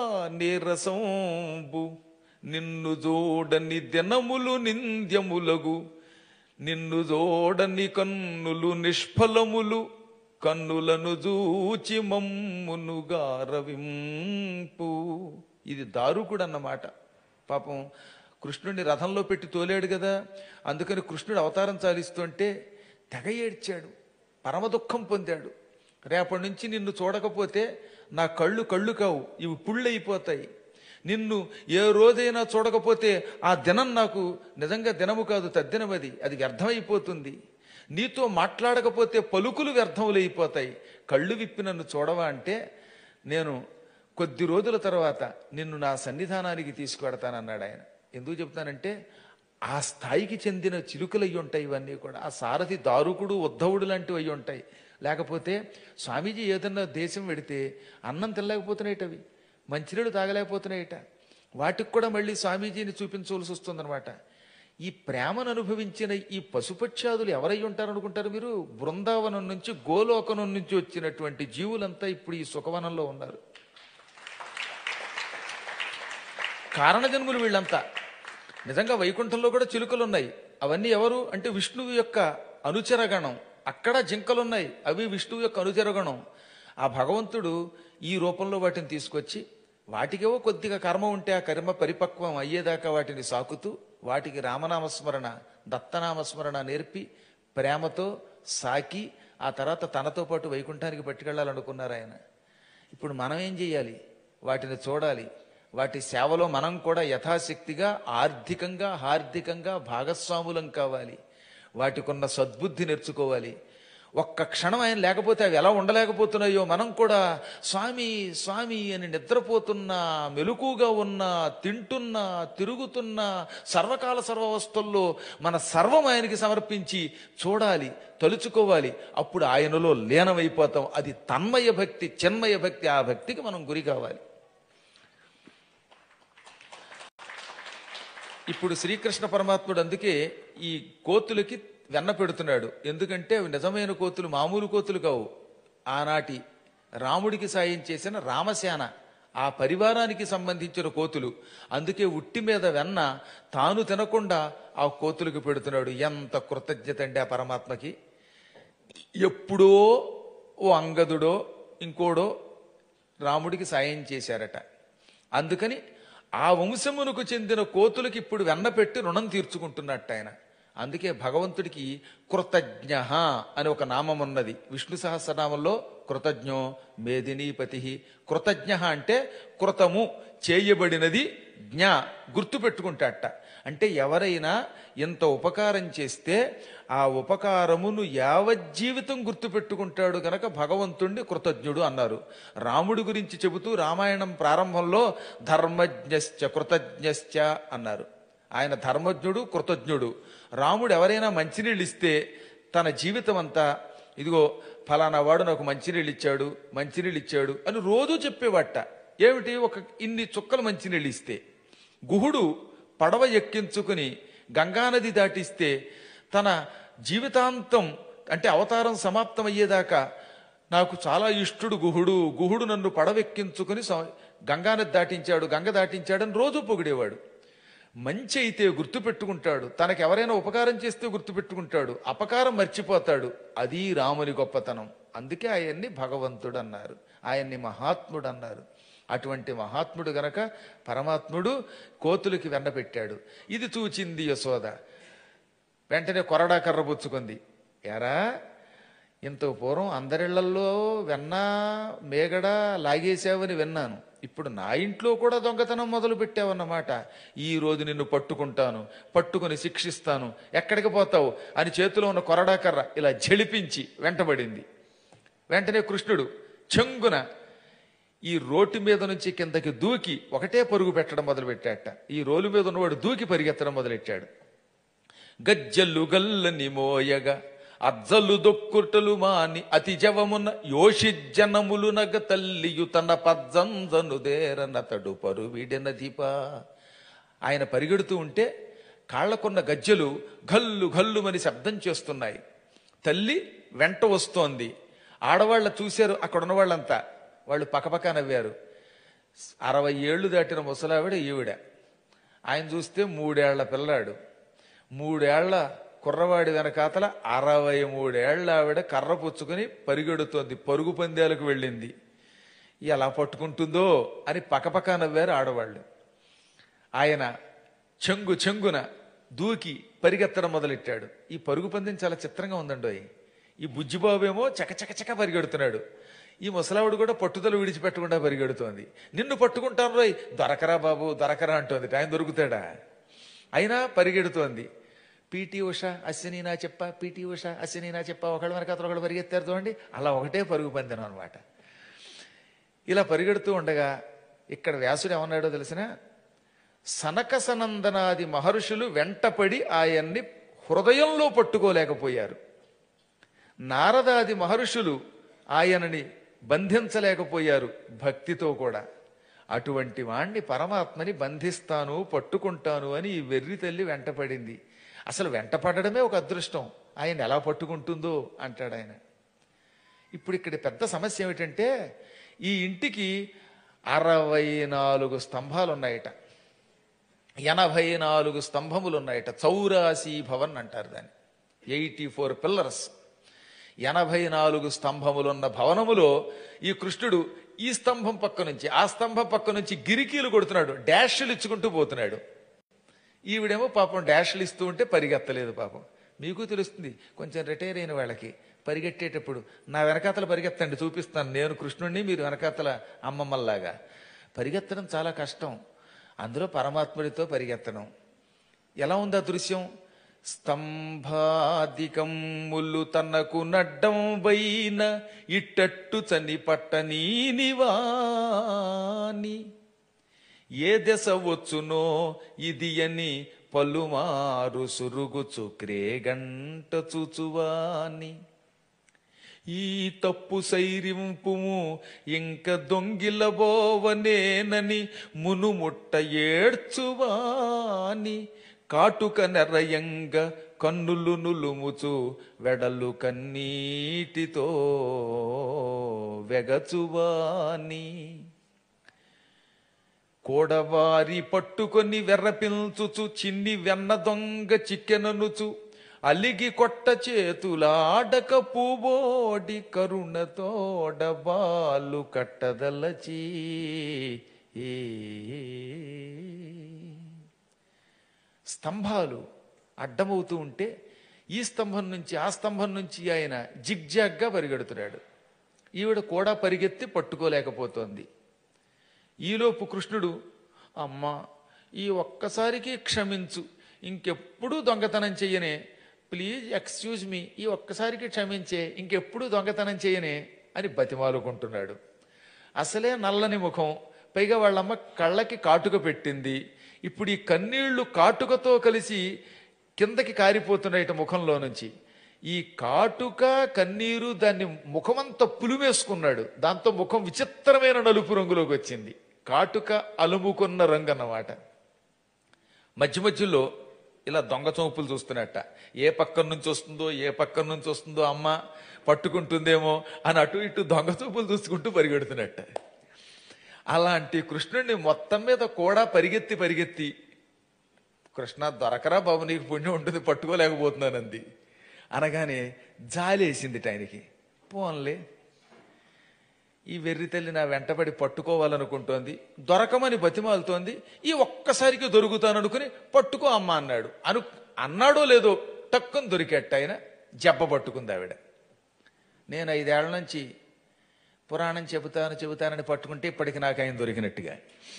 నీరసంబు నిన్ను జోడని దినములు నింద్యములగు నిన్ను జోడని కన్నులు నిష్ఫలములు కన్నులను జూచి మమ్మును గారవింపు ఇది దారుకుడు అన్నమాట పాపం కృష్ణుడిని రథంలో పెట్టి తోలాడు కదా అందుకని కృష్ణుడు అవతారం చాలిస్తుంటే తెగ ఏడ్చాడు పరమ దుఃఖం పొందాడు రేపటి నుంచి నిన్ను చూడకపోతే నా కళ్ళు కళ్ళు కావు ఇవి పుళ్ళైపోతాయి నిన్ను ఏ రోజైనా చూడకపోతే ఆ దినం నాకు నిజంగా దినము కాదు తద్దినమది అది వ్యర్థమైపోతుంది నీతో మాట్లాడకపోతే పలుకులు వ్యర్థములైపోతాయి కళ్ళు విప్పి నన్ను చూడవా అంటే నేను కొద్ది రోజుల తర్వాత నిన్ను నా సన్నిధానానికి తీసుకువెడతానన్నాడు ఆయన ఎందుకు చెప్తానంటే ఆ స్థాయికి చెందిన చిలుకలు అయి ఉంటాయి ఇవన్నీ కూడా ఆ సారథి దారుకుడు ఉద్ధవుడు లాంటివి అయి ఉంటాయి లేకపోతే స్వామీజీ ఏదన్నా దేశం వెడితే అన్నం తినలేకపోతున్నాయిట అవి మంచినీళ్ళు తాగలేకపోతున్నాయిట వాటికి కూడా మళ్ళీ స్వామీజీని చూపించవలసి వస్తుందన్నమాట ఈ ప్రేమను అనుభవించిన ఈ పశుపక్షాదులు ఎవరై ఉంటారనుకుంటారు మీరు బృందావనం నుంచి గోలోకనం నుంచి వచ్చినటువంటి జీవులంతా ఇప్పుడు ఈ సుఖవనంలో ఉన్నారు కారణజన్ములు వీళ్ళంతా నిజంగా వైకుంఠంలో కూడా చిలుకలు ఉన్నాయి అవన్నీ ఎవరు అంటే విష్ణువు యొక్క అనుచరగణం అక్కడ జింకలున్నాయి అవి విష్ణువు యొక్క అనుచరగణం ఆ భగవంతుడు ఈ రూపంలో వాటిని తీసుకొచ్చి వాటికేవో కొద్దిగా కర్మ ఉంటే ఆ కర్మ పరిపక్వం అయ్యేదాకా వాటిని సాకుతూ వాటికి రామనామస్మరణ దత్తనామస్మరణ నేర్పి ప్రేమతో సాకి ఆ తర్వాత తనతో పాటు వైకుంఠానికి పట్టుకెళ్ళాలనుకున్నారు ఆయన ఇప్పుడు మనం ఏం చేయాలి వాటిని చూడాలి వాటి సేవలో మనం కూడా యథాశక్తిగా ఆర్థికంగా హార్దికంగా భాగస్వాములం కావాలి వాటికున్న సద్బుద్ధి నేర్చుకోవాలి ఒక్క క్షణం ఆయన లేకపోతే అవి ఎలా ఉండలేకపోతున్నాయో మనం కూడా స్వామి స్వామి అని నిద్రపోతున్నా మెలకుగా ఉన్నా తింటున్నా తిరుగుతున్నా సర్వకాల సర్వవస్థల్లో మన సర్వం ఆయనకి సమర్పించి చూడాలి తలుచుకోవాలి అప్పుడు ఆయనలో లీనమైపోతాం అది తన్మయ భక్తి చిన్మయ భక్తి ఆ భక్తికి మనం గురి కావాలి ఇప్పుడు శ్రీకృష్ణ పరమాత్ముడు అందుకే ఈ కోతులకి వెన్న పెడుతున్నాడు ఎందుకంటే అవి నిజమైన కోతులు మామూలు కోతులు కావు ఆనాటి రాముడికి సాయం చేసిన రామసేన ఆ పరివారానికి సంబంధించిన కోతులు అందుకే ఉట్టి మీద వెన్న తాను తినకుండా ఆ కోతులకు పెడుతున్నాడు ఎంత కృతజ్ఞత అండి ఆ పరమాత్మకి ఎప్పుడో ఓ అంగదుడో ఇంకోడో రాముడికి సాయం చేశారట అందుకని ఆ వంశమునకు చెందిన కోతులకి ఇప్పుడు వెన్న పెట్టి రుణం తీర్చుకుంటున్నట్టు ఆయన అందుకే భగవంతుడికి కృతజ్ఞ అని ఒక నామం ఉన్నది విష్ణు సహస్రనామంలో కృతజ్ఞో మేదినీపతి కృతజ్ఞ అంటే కృతము చేయబడినది జ్ఞ గుర్తు పెట్టుకుంటాట అంటే ఎవరైనా ఇంత ఉపకారం చేస్తే ఆ ఉపకారమును యావజ్జీవితం గుర్తు పెట్టుకుంటాడు గనక భగవంతుణ్ణి కృతజ్ఞుడు అన్నారు రాముడి గురించి చెబుతూ రామాయణం ప్రారంభంలో ధర్మజ్ఞశ్చ కృతజ్ఞశ్చ అన్నారు ఆయన ధర్మజ్ఞుడు కృతజ్ఞుడు రాముడు ఎవరైనా మంచినీళ్ళు ఇస్తే తన జీవితం అంతా ఇదిగో ఫలానా వాడు నాకు మంచినీళ్ళు ఇచ్చాడు మంచినీళ్ళు ఇచ్చాడు అని రోజు చెప్పేవాట ఏమిటి ఒక ఇన్ని చుక్కలు మంచినీళ్ళు ఇస్తే గుహుడు పడవ ఎక్కించుకుని గంగానది దాటిస్తే తన జీవితాంతం అంటే అవతారం సమాప్తం అయ్యేదాకా నాకు చాలా ఇష్టుడు గుహుడు గుహుడు నన్ను పడవెక్కించుకుని స- గంగానది దాటించాడు గంగ దాటించాడని రోజు పొగిడేవాడు మంచి అయితే గుర్తుపెట్టుకుంటాడు తనకు ఎవరైనా ఉపకారం చేస్తే గుర్తుపెట్టుకుంటాడు అపకారం మర్చిపోతాడు అది రాముని గొప్పతనం అందుకే ఆయన్ని భగవంతుడు అన్నారు ఆయన్ని మహాత్ముడు అన్నారు అటువంటి మహాత్ముడు గనక పరమాత్ముడు కోతులకి వెన్న పెట్టాడు ఇది చూచింది యశోద వెంటనే కొరడా కర్ర పుచ్చుకుంది ఎరా ఇంత పూర్వం అందరిళ్లల్లో వెన్న మేగడ లాగేసావని విన్నాను ఇప్పుడు నా ఇంట్లో కూడా దొంగతనం మొదలు పెట్టావన్నమాట ఈ రోజు నిన్ను పట్టుకుంటాను పట్టుకుని శిక్షిస్తాను ఎక్కడికి పోతావు అని చేతిలో ఉన్న కొరడా కర్ర ఇలా జడిపించి వెంటబడింది వెంటనే కృష్ణుడు చెంగున ఈ రోటి మీద నుంచి కిందకి దూకి ఒకటే పరుగు పెట్టడం మొదలుపెట్టాట ఈ రోలు మీద ఉన్నవాడు దూకి పరిగెత్తడం మొదలెట్టాడు గజ్జల్లు గల్లని మోయగా అజ్జలు దొక్కుటలు మాని అతి జవమున యోషిజనములు నగ తల్లియు తన పజ్జంజను దేరనతడు పరువిడెన దీప ఆయన పరిగెడుతూ ఉంటే కాళ్లకున్న గజ్జలు గల్లు గల్లుమని శబ్దం చేస్తున్నాయి తల్లి వెంట వస్తోంది ఆడవాళ్ళ చూశారు అక్కడ ఉన్న వాళ్ళంతా వాళ్ళు పకపక నవ్వారు అరవై ఏళ్ళు దాటిన ముసలావిడ ఈవిడ ఆయన చూస్తే మూడేళ్ల పిల్లాడు మూడేళ్ల కుర్రవాడి వెనకాతల అరవై మూడేళ్ల ఆవిడ కర్ర పుచ్చుకుని పరిగెడుతోంది పరుగు పందేలకు వెళ్ళింది ఎలా పట్టుకుంటుందో అని పకపక నవ్వారు ఆడవాళ్ళు ఆయన చెంగు చెంగున దూకి పరిగెత్తడం మొదలెట్టాడు ఈ పరుగు పందెం చాలా చిత్రంగా ఉందండోయ్ ఈ బుజ్జిబాబేమో చకచకచక పరిగెడుతున్నాడు ఈ ముసలావిడు కూడా పట్టుదల విడిచిపెట్టకుండా పరిగెడుతోంది నిన్ను పట్టుకుంటాను రోయ్ దొరకరా బాబు దొరకరా అంటోంది ఆయన దొరుకుతాడా అయినా పరిగెడుతోంది పీటీ ఉష అశ్విని నా చెప్ప పీటీ ఉష అశ్విని నా చెప్ప ఒకళ్ళ వెనక అతను ఒకళ్ళు పరిగెత్తారు చూడండి అలా ఒకటే పరుగు పందెను అనమాట ఇలా పరిగెడుతూ ఉండగా ఇక్కడ వ్యాసుడు ఏమన్నాడో తెలిసిన సనక సనందనాది మహర్షులు వెంటపడి ఆయన్ని హృదయంలో పట్టుకోలేకపోయారు నారదాది మహర్షులు ఆయనని బంధించలేకపోయారు భక్తితో కూడా అటువంటి వాణ్ణి పరమాత్మని బంధిస్తాను పట్టుకుంటాను అని ఈ వెర్రి తల్లి వెంటపడింది అసలు వెంటపడడమే ఒక అదృష్టం ఆయన ఎలా పట్టుకుంటుందో అంటాడు ఆయన ఇప్పుడు ఇక్కడ పెద్ద సమస్య ఏమిటంటే ఈ ఇంటికి అరవై నాలుగు స్తంభాలు ఉన్నాయట ఎనభై నాలుగు స్తంభములు ఉన్నాయట చౌరాసి భవన్ అంటారు దాన్ని ఎయిటీ ఫోర్ పిల్లర్స్ ఎనభై నాలుగు స్తంభములున్న భవనములో ఈ కృష్ణుడు ఈ స్తంభం పక్క నుంచి ఆ స్తంభం పక్క నుంచి గిరికీలు కొడుతున్నాడు డాష్లు ఇచ్చుకుంటూ పోతున్నాడు ఈవిడేమో పాపం డాష్లు ఇస్తూ ఉంటే పరిగెత్తలేదు పాపం మీకు తెలుస్తుంది కొంచెం రిటైర్ అయిన వాళ్ళకి పరిగెట్టేటప్పుడు నా వెనకాతల పరిగెత్తండి చూపిస్తాను నేను కృష్ణుడిని మీరు వెనకాతల అమ్మమ్మల్లాగా పరిగెత్తడం చాలా కష్టం అందులో పరమాత్ముడితో పరిగెత్తడం ఎలా ఉంది ఆ దృశ్యం స్తంభాదికమ్ములు తనకు నడ్డం వైన ఇట్టట్టు చని పట్టనీనివాని ఏ దశ వచ్చునో ఇది అని పలుమారు సురుగుచు క్రేగంట చూచువాని ఈ తప్పు సైరింపుము ఇంక దొంగిలబోవనేనని మునుముట్ట ఏడ్చువాని కాటుక నెరయంగ కన్నులు నులుముచు వెడలు కన్నీటితో వెగచువాని కోడవారి పట్టుకొని వెర్రపిల్చుచు చిన్ని వెన్న దొంగ చిక్కెననుచు అలిగి కొట్ట చేతులాడక పూబోడి కరుణతోడ బాలు కట్టదలచి ఏ స్తంభాలు అడ్డమవుతూ ఉంటే ఈ స్తంభం నుంచి ఆ స్తంభం నుంచి ఆయన జిగ్జాగ్గా పరిగెడుతున్నాడు ఈవిడ కూడా పరిగెత్తి పట్టుకోలేకపోతోంది ఈలోపు కృష్ణుడు అమ్మ ఈ ఒక్కసారికి క్షమించు ఇంకెప్పుడు దొంగతనం చెయ్యనే ప్లీజ్ ఎక్స్క్యూజ్ మీ ఈ ఒక్కసారికి క్షమించే ఇంకెప్పుడు దొంగతనం చెయ్యనే అని బతిమాలుకుంటున్నాడు అసలే నల్లని ముఖం పైగా వాళ్ళమ్మ కళ్ళకి కాటుక పెట్టింది ఇప్పుడు ఈ కన్నీళ్లు కాటుకతో కలిసి కిందకి కారిపోతున్నాయి ఇట ముఖంలో నుంచి ఈ కాటుక కన్నీరు దాన్ని ముఖమంతా పులిమేసుకున్నాడు దాంతో ముఖం విచిత్రమైన నలుపు రంగులోకి వచ్చింది కాటుక అలుముకున్న రంగు అన్నమాట మధ్య మధ్యలో ఇలా దొంగ చూపులు చూస్తున్నట్ట ఏ పక్కన నుంచి వస్తుందో ఏ పక్కన నుంచి వస్తుందో అమ్మ పట్టుకుంటుందేమో అని అటు ఇటు దొంగ చూపులు చూసుకుంటూ పరిగెడుతున్నట్ట అలాంటి కృష్ణుడిని మొత్తం మీద కూడా పరిగెత్తి పరిగెత్తి కృష్ణ దొరకరా బాబు నీకు పుణ్యం ఉంటుంది పట్టుకోలేకపోతున్నానంది అనగానే జాలేసింది ఆయనకి పోన్లే ఈ వెర్రి తల్లి నా వెంటబడి పట్టుకోవాలనుకుంటోంది దొరకమని బతిమాలుతోంది ఈ ఒక్కసారికి దొరుకుతాననుకుని పట్టుకో అమ్మ అన్నాడు అను అన్నాడో లేదో టక్కుని దొరికేట ఆయన జబ్బ పట్టుకుంది ఆవిడ నేను ఐదేళ్ల నుంచి పురాణం చెబుతాను చెబుతానని పట్టుకుంటే ఇప్పటికి నాకు ఆయన దొరికినట్టుగా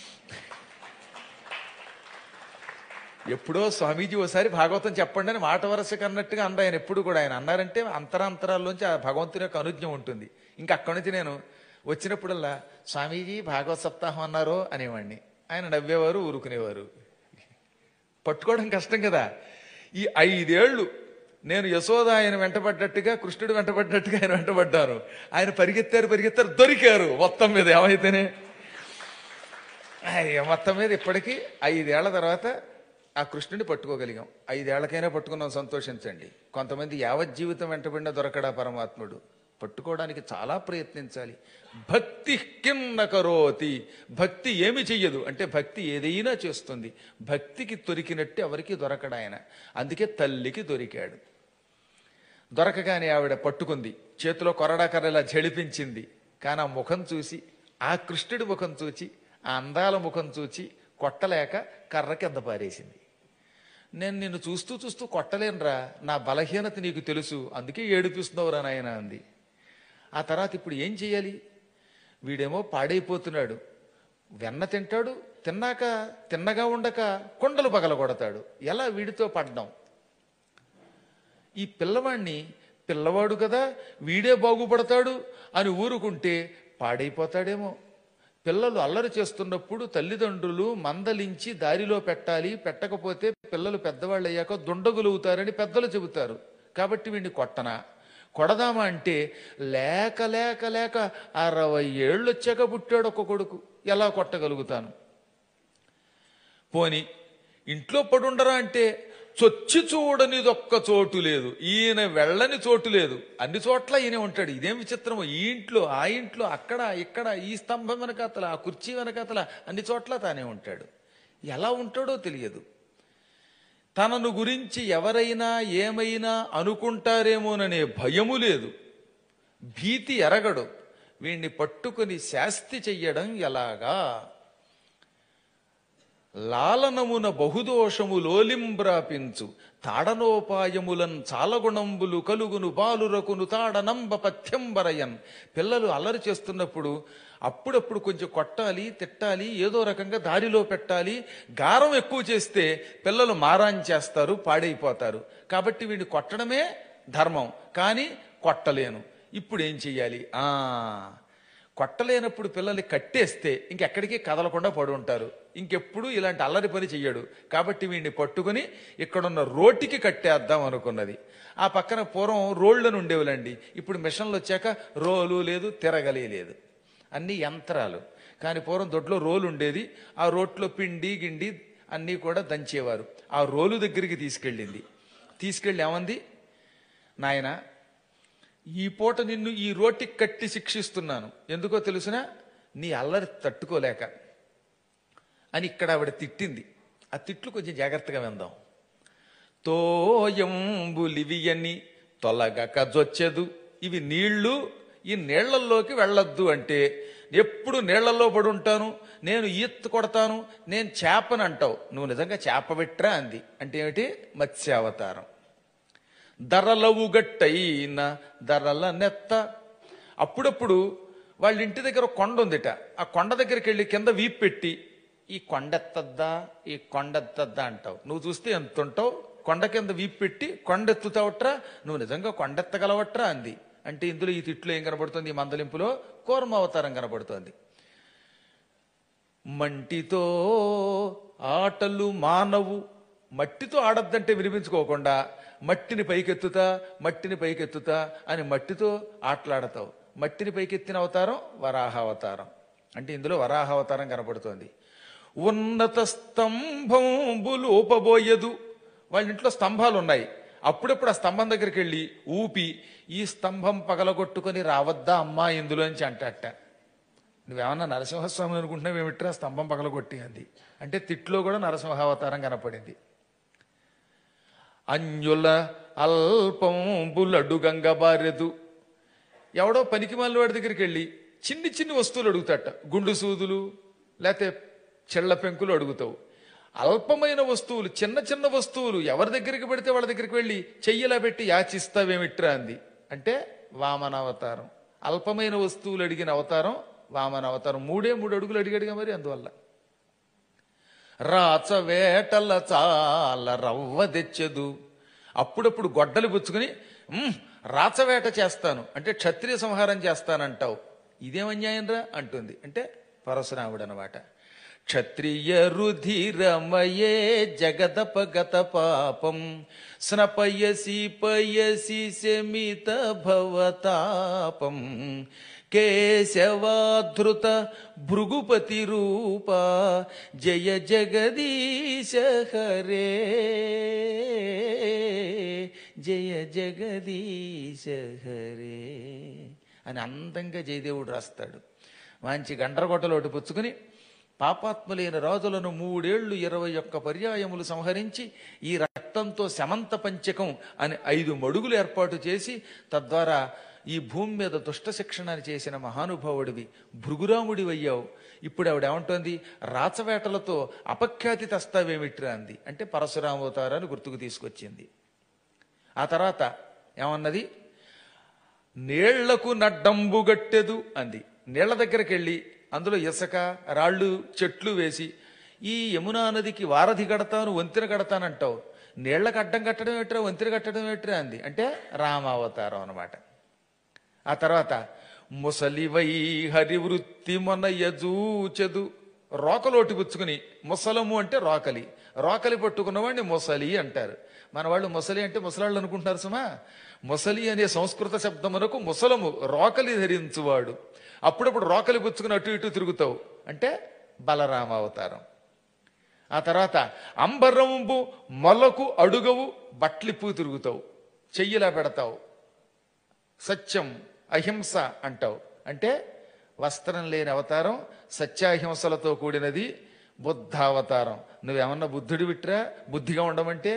ఎప్పుడో స్వామీజీ ఓసారి భాగవతం చెప్పండి అని మాట వరసకు అన్నట్టుగా అంద ఆయన ఎప్పుడు కూడా ఆయన అన్నారంటే అంతరాంతరాల్లోంచి ఆ భగవంతుని యొక్క అనుజ్ఞం ఉంటుంది ఇంకా అక్కడి నుంచి నేను వచ్చినప్పుడల్లా స్వామీజీ భాగవత సప్తాహం అన్నారో అనేవాడిని ఆయన నవ్వేవారు ఊరుకునేవారు పట్టుకోవడం కష్టం కదా ఈ ఐదేళ్లు నేను యశోద ఆయన వెంటబడ్డట్టుగా కృష్ణుడు వెంటబడ్డట్టుగా ఆయన వెంటబడ్డాను ఆయన పరిగెత్తారు పరిగెత్తారు దొరికారు మొత్తం మీద ఏమైతేనే అయ్య, మొత్తం మీద ఇప్పటికీ ఐదేళ్ల తర్వాత ఆ కృష్ణుని పట్టుకోగలిగాం ఐదేళ్లకైనా పట్టుకున్నాం సంతోషించండి కొంతమంది యావజ్జీవితం వెంటబడిన దొరకడా పరమాత్ముడు పట్టుకోవడానికి చాలా ప్రయత్నించాలి భక్తి కిన్న కరోతి భక్తి ఏమి చెయ్యదు అంటే భక్తి ఏదైనా చేస్తుంది భక్తికి దొరికినట్టు ఎవరికి దొరకడు ఆయన అందుకే తల్లికి దొరికాడు దొరకగానే ఆవిడ పట్టుకుంది చేతిలో కొరడా కర్రలా జడిపించింది కానీ ఆ ముఖం చూసి ఆ కృష్ణుడి ముఖం చూచి ఆ అందాల ముఖం చూచి కొట్టలేక కర్ర కింద పారేసింది నేను నిన్ను చూస్తూ చూస్తూ కొట్టలేనురా నా బలహీనత నీకు తెలుసు అందుకే ఏడిపిస్తున్నావురా నాయన అంది ఆ తర్వాత ఇప్పుడు ఏం చేయాలి వీడేమో పాడైపోతున్నాడు వెన్న తింటాడు తిన్నాక తిన్నగా ఉండక కొండలు పగలగొడతాడు ఎలా వీడితో పడ్డాం ఈ పిల్లవాణ్ణి పిల్లవాడు కదా వీడే బాగుపడతాడు అని ఊరుకుంటే పాడైపోతాడేమో పిల్లలు అల్లరి చేస్తున్నప్పుడు తల్లిదండ్రులు మందలించి దారిలో పెట్టాలి పెట్టకపోతే పిల్లలు పెద్దవాళ్ళు అయ్యాక దుండగులవుతారని పెద్దలు చెబుతారు కాబట్టి వీడిని కొట్టనా కొడదామా అంటే లేక లేక లేక అరవై ఏళ్ళు వచ్చాక పుట్టాడు ఒక కొడుకు ఎలా కొట్టగలుగుతాను పోని ఇంట్లో పడుండరా అంటే చొచ్చి చూడనిది ఒక్క చోటు లేదు ఈయన వెళ్ళని చోటు లేదు అన్ని చోట్ల ఈయన ఉంటాడు ఇదేం విచిత్రమో ఈ ఇంట్లో ఆ ఇంట్లో అక్కడ ఇక్కడ ఈ స్తంభం వెనకాతల ఆ కుర్చీ వెనకాతల అన్ని చోట్ల తానే ఉంటాడు ఎలా ఉంటాడో తెలియదు తనను గురించి ఎవరైనా ఏమైనా అనుకుంటారేమోననే భయము లేదు భీతి ఎరగడు వీణ్ణి పట్టుకుని శాస్తి చెయ్యడం ఎలాగా లాలనమున బహుదోషము లోలింబ్రాపించు తాడనోపాయములన్ చాలగుణంబులు కలుగును బాలురకును తాడనంబ పథ్యంబరయన్ పిల్లలు అల్లరి చేస్తున్నప్పుడు అప్పుడప్పుడు కొంచెం కొట్టాలి తిట్టాలి ఏదో రకంగా దారిలో పెట్టాలి గారం ఎక్కువ చేస్తే పిల్లలు మారాన్ చేస్తారు పాడైపోతారు కాబట్టి వీడిని కొట్టడమే ధర్మం కానీ కొట్టలేను ఇప్పుడు ఏం చెయ్యాలి ఆ కొట్టలేనప్పుడు పిల్లల్ని కట్టేస్తే ఇంకెక్కడికి కదలకుండా పడి ఉంటారు ఇంకెప్పుడు ఇలాంటి అల్లరి పని చెయ్యడు కాబట్టి వీడిని పట్టుకుని ఇక్కడున్న రోటికి కట్టేద్దాం అనుకున్నది ఆ పక్కన పూర్వం రోళ్లను ఉండేవులండి ఇప్పుడు మిషన్లు వచ్చాక రోలు లేదు తిరగలే లేదు అన్ని యంత్రాలు కానీ పూర్వం దొడ్లో రోలు ఉండేది ఆ రోట్లో పిండి గిండి అన్నీ కూడా దంచేవారు ఆ రోలు దగ్గరికి తీసుకెళ్ళింది తీసుకెళ్ళి ఏమంది నాయనా ఈ పూట నిన్ను ఈ రోటికి కట్టి శిక్షిస్తున్నాను ఎందుకో తెలుసునా నీ అల్లరి తట్టుకోలేక అని ఇక్కడ ఆవిడ తిట్టింది ఆ తిట్లు కొంచెం జాగ్రత్తగా విందాం తోయంబులివియని తొలగక జొచ్చెదు ఇవి నీళ్లు ఈ నీళ్లల్లోకి వెళ్ళొద్దు అంటే ఎప్పుడు నీళ్లలో పడి ఉంటాను నేను ఈత్ కొడతాను నేను చేపని అంటావు నువ్వు నిజంగా చేప పెట్టరా అంది అంటే ఏమిటి మత్స్యావతారం ధరలవు గట్టయిన ధరల నెత్త అప్పుడప్పుడు వాళ్ళ ఇంటి దగ్గర ఒక కొండ ఉందిట ఆ కొండ దగ్గరికి వెళ్ళి కింద వీపు పెట్టి ఈ కొండెత్తద్దా ఈ కొండెత్తద్దా అంటావు నువ్వు చూస్తే ఎంత ఉంటావు కొండ కింద వీపు పెట్టి కొండెత్తుతావట్రా నువ్వు నిజంగా కొండెత్తగలవట్రా అంది అంటే ఇందులో ఈ తిట్లో ఏం కనబడుతుంది ఈ మందలింపులో కూర్మ అవతారం కనబడుతోంది మంటితో ఆటలు మానవు మట్టితో ఆడద్దంటే వినిపించుకోకుండా మట్టిని పైకెత్తుతా మట్టిని పైకెత్తుతా అని మట్టితో ఆటలాడతావు మట్టిని పైకెత్తిన అవతారం వరాహ అవతారం అంటే ఇందులో వరాహ అవతారం కనపడుతోంది ఉన్నత స్తంభంబులు ఊపబోయదు వాళ్ళ ఇంట్లో స్తంభాలు ఉన్నాయి అప్పుడప్పుడు ఆ స్తంభం దగ్గరికి వెళ్ళి ఊపి ఈ స్తంభం పగలగొట్టుకొని రావద్దా అమ్మా ఇందులోంచి అంటట నువ్వేమన్నా నరసింహస్వామి అనుకుంటున్నావు ఏమిట్రా స్తంభం పగలగొట్టి అంది అంటే తిట్లో కూడా నరసింహావతారం కనపడింది అన్యుల అల్పంబులడు గంగబారెదు ఎవడో పనికి వాడి దగ్గరికి వెళ్ళి చిన్ని చిన్ని వస్తువులు అడుగుతాట గుండు సూదులు లేకపోతే చెళ్ళ పెంకులు అడుగుతావు అల్పమైన వస్తువులు చిన్న చిన్న వస్తువులు ఎవరి దగ్గరికి పెడితే వాళ్ళ దగ్గరికి వెళ్ళి చెయ్యలా పెట్టి యాచిస్తావేమిట్రా అంది అంటే వామన అవతారం అల్పమైన వస్తువులు అడిగిన అవతారం వామన అవతారం మూడే మూడు అడుగులు అడిగాడుగా మరి అందువల్ల రాచ వేటల చాల రవ్వ తెచ్చదు అప్పుడప్పుడు గొడ్డలు పుచ్చుకుని "ఉమ్, రాచవేట చేస్తాను అంటే క్షత్రియ సంహారం చేస్తానంటావు ఇదేం అన్యాయం రా అంటుంది అంటే పరశురాముడు అనమాట క్షత్రియ రుధిరమయే జగదపగత పాపం స్నపయసి పయసి శమిత భవతాపం కేశవాధృత భృగుపతి రూప జయ జగదీశ హరే జయ జగదీశ హరే అని అందంగా జయదేవుడు రాస్తాడు మంచి గండ్రగొట్టలు ఒకటి పుచ్చుకుని పాపాత్ములైన రాజులను మూడేళ్లు ఇరవై ఒక్క పర్యాయములు సంహరించి ఈ రక్తంతో శమంత పంచకం అని ఐదు మడుగులు ఏర్పాటు చేసి తద్వారా ఈ భూమి మీద దుష్ట శిక్షణ చేసిన మహానుభావుడివి భృగురాముడి అయ్యావు ఇప్పుడు ఆవిడ ఏమంటోంది రాచవేటలతో అపఖ్యాతి తెస్తావేమిట్రా అంది అంటే పరశురామవతారాన్ని గుర్తుకు తీసుకొచ్చింది ఆ తర్వాత ఏమన్నది నీళ్లకు నడ్డంబు గట్టెదు అంది నీళ్ల దగ్గరికి వెళ్ళి అందులో ఇసుక రాళ్ళు చెట్లు వేసి ఈ యమునా నదికి వారధి కడతాను వంతెన కడతానంటావు నీళ్లకు అడ్డం కట్టడం ఏట్రా వంతెన కట్టడం ఏట్రా అంది అంటే రామావతారం అన్నమాట ఆ తర్వాత ముసలివై హరివృత్తి మొనయజూచెదు రోకలోటి పుచ్చుకుని ముసలము అంటే రోకలి రోకలి పట్టుకున్నవాడిని ముసలి అంటారు మన వాళ్ళు ముసలి అంటే ముసలాళ్ళు అనుకుంటున్నారు సుమా ముసలి అనే సంస్కృత శబ్దమునకు ముసలము రోకలి ధరించువాడు అప్పుడప్పుడు రోకలి పుచ్చుకుని అటు ఇటు తిరుగుతావు అంటే బలరామ అవతారం ఆ తర్వాత అంబరంబు మొలకు అడుగవు బట్లిప్పు తిరుగుతావు చెయ్యిలా పెడతావు సత్యం అహింస అంటావు అంటే వస్త్రం లేని అవతారం సత్యాహింసలతో కూడినది బుద్ధావతారం నువ్వేమన్నా బుద్ధుడి విట్రా బుద్ధిగా ఉండమంటే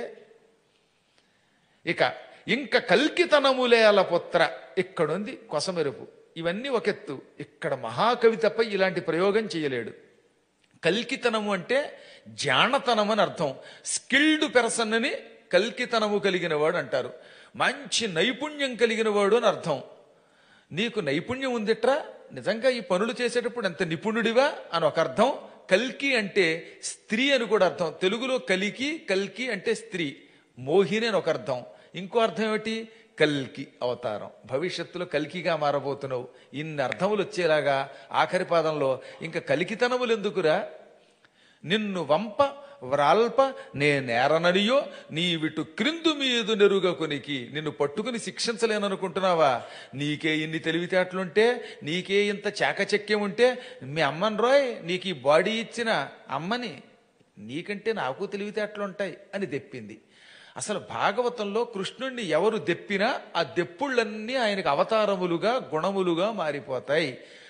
ఇక ఇంక కల్కితనములేల పుత్ర ఇక్కడుంది కొసమెరుపు ఇవన్నీ ఒకెత్తు ఇక్కడ మహాకవి తప్ప ఇలాంటి ప్రయోగం చేయలేడు కల్కితనము అంటే జానతనం అని అర్థం స్కిల్డ్ పెర్సన్ అని కల్కితనము కలిగిన వాడు అంటారు మంచి నైపుణ్యం కలిగిన వాడు అని అర్థం నీకు నైపుణ్యం ఉందిట్రా నిజంగా ఈ పనులు చేసేటప్పుడు ఎంత నిపుణుడివా అని ఒక అర్థం కల్కి అంటే స్త్రీ అని కూడా అర్థం తెలుగులో కలికి కల్కి అంటే స్త్రీ మోహిని అని ఒక అర్థం ఇంకో అర్థం ఏమిటి కల్కి అవతారం భవిష్యత్తులో కల్కిగా మారబోతున్నావు ఇన్ని అర్థములు వచ్చేలాగా ఆఖరి పాదంలో ఇంకా కలికితనములు ఎందుకురా నిన్ను వంప వ్రాల్ప నేనేరననియో నీవిటు క్రిందు మీదు నెరుగ కొనికి నిన్ను పట్టుకుని శిక్షించలేననుకుంటున్నావా నీకే ఇన్ని తెలివితేటలుంటే నీకే ఇంత చాకచక్యం ఉంటే మీ అమ్మని రోయ్ నీకు ఈ బాడీ ఇచ్చిన అమ్మని నీకంటే నాకు తెలివితేటలుంటాయి అని తెప్పింది అసలు భాగవతంలో కృష్ణుణ్ణి ఎవరు దెప్పినా ఆ దెప్పుళ్ళన్నీ ఆయనకు అవతారములుగా గుణములుగా మారిపోతాయి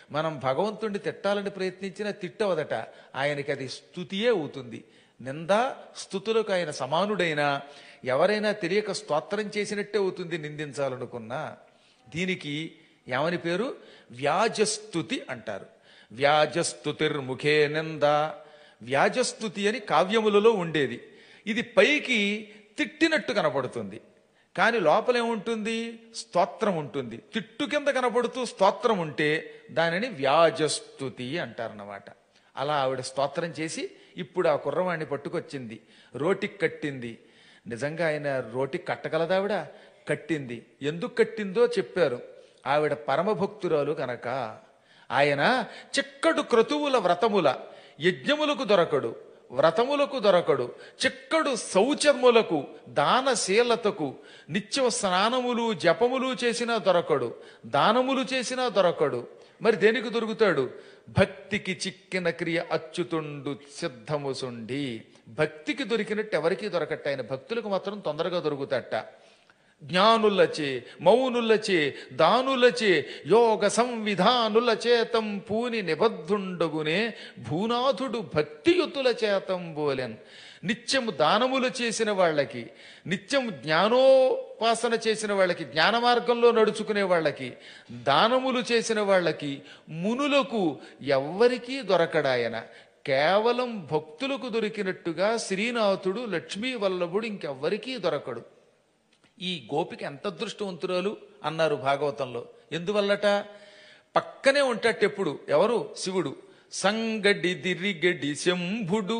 మనం భగవంతుణ్ణి తిట్టాలని ప్రయత్నించినా తిట్టవదట ఆయనకి అది స్థుతియే అవుతుంది నింద స్థుతులకు ఆయన సమానుడైనా ఎవరైనా తెలియక స్తోత్రం చేసినట్టే అవుతుంది నిందించాలనుకున్నా దీనికి ఏమని పేరు వ్యాజస్తుతి అంటారు వ్యాజస్తుతిర్ముఖే నింద వ్యాజస్తుతి అని కావ్యములలో ఉండేది ఇది పైకి తిట్టినట్టు కనపడుతుంది కానీ లోపల ఏముంటుంది స్తోత్రం ఉంటుంది తిట్టు కింద కనపడుతూ స్తోత్రం ఉంటే దానిని వ్యాజస్తుతి అంటారన్నమాట అలా ఆవిడ స్తోత్రం చేసి ఇప్పుడు ఆ కుర్రవాణ్ణి పట్టుకొచ్చింది రోటికి కట్టింది నిజంగా ఆయన రోటికి కట్టగలదావిడ కట్టింది ఎందుకు కట్టిందో చెప్పారు ఆవిడ పరమభక్తురాలు కనుక ఆయన చిక్కడు క్రతువుల వ్రతముల యజ్ఞములకు దొరకడు వ్రతములకు దొరకడు చిక్కడు శౌచములకు దానశీలతకు నిత్య స్నానములు జపములు చేసినా దొరకడు దానములు చేసినా దొరకడు మరి దేనికి దొరుకుతాడు భక్తికి చిక్కిన క్రియ అచ్యుతుండు సిద్ధముసుండి భక్తికి దొరికినట్టు ఎవరికీ దొరకట్ట ఆయన భక్తులకు మాత్రం తొందరగా దొరుకుతట జ్ఞానులచే మౌనులచే దానులచే యోగ సంవిధానుల చేతం పూని నిబద్ధుండగునే భూనాథుడు భక్తియుతుల చేతం బోలెన్ నిత్యము దానములు చేసిన వాళ్ళకి నిత్యం జ్ఞానోపాసన చేసిన వాళ్ళకి జ్ఞాన మార్గంలో నడుచుకునే వాళ్ళకి దానములు చేసిన వాళ్ళకి మునులకు ఎవ్వరికీ దొరకడాయన కేవలం భక్తులకు దొరికినట్టుగా శ్రీనాథుడు లక్ష్మీ వల్లభుడు ఇంకెవ్వరికీ దొరకడు ఈ గోపిక ఎంత అదృష్టవంతురాలు అన్నారు భాగవతంలో ఎందువల్లట పక్కనే ఉంటాట ఎప్పుడు ఎవరు శివుడు సంగడి దిరిగడి శంభుడు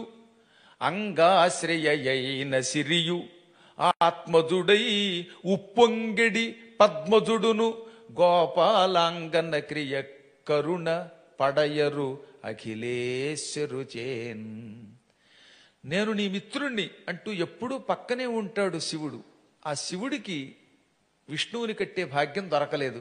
అంగాశ్రయైన సిరియు ఆత్మజుడై ఉప్పొంగడి పద్మజుడును గోపాలాంగన క్రియ కరుణ పడయరు అఖిలేశ్వరు చేన్ నేను నీ మిత్రుణ్ణి అంటూ ఎప్పుడూ పక్కనే ఉంటాడు శివుడు ఆ శివుడికి విష్ణువుని కట్టే భాగ్యం దొరకలేదు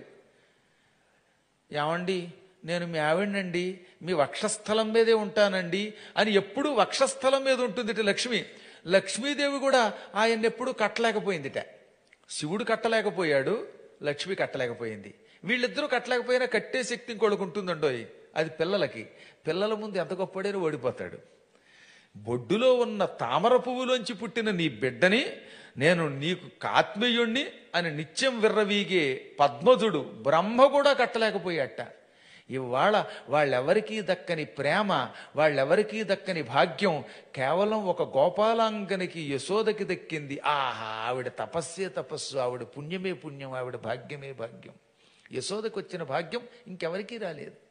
ఏమండి నేను మీ ఆవిడండి మీ వక్షస్థలం మీదే ఉంటానండి అని ఎప్పుడు వక్షస్థలం మీద ఉంటుంది ఇటు లక్ష్మి లక్ష్మీదేవి కూడా ఆయన ఎప్పుడు కట్టలేకపోయిందిట శివుడు కట్టలేకపోయాడు లక్ష్మి కట్టలేకపోయింది వీళ్ళిద్దరూ కట్టలేకపోయినా కట్టే శక్తి ఇంకోళ్ళకు ఉంటుందండోయ్ అది పిల్లలకి పిల్లల ముందు ఎంత గొప్పడైనా ఓడిపోతాడు బొడ్డులో ఉన్న తామర పువ్వులోంచి పుట్టిన నీ బిడ్డని నేను నీకు కాత్మీయుణ్ణి అని నిత్యం విర్రవీగే పద్మజుడు బ్రహ్మ కూడా కట్టలేకపోయాట ఇవాళ వాళ్ళెవరికీ దక్కని ప్రేమ వాళ్ళెవరికీ దక్కని భాగ్యం కేవలం ఒక గోపాలాంగనికి యశోదకి దక్కింది ఆహా ఆవిడ తపస్సే తపస్సు ఆవిడ పుణ్యమే పుణ్యం ఆవిడ భాగ్యమే భాగ్యం యశోదకి వచ్చిన భాగ్యం ఇంకెవరికీ రాలేదు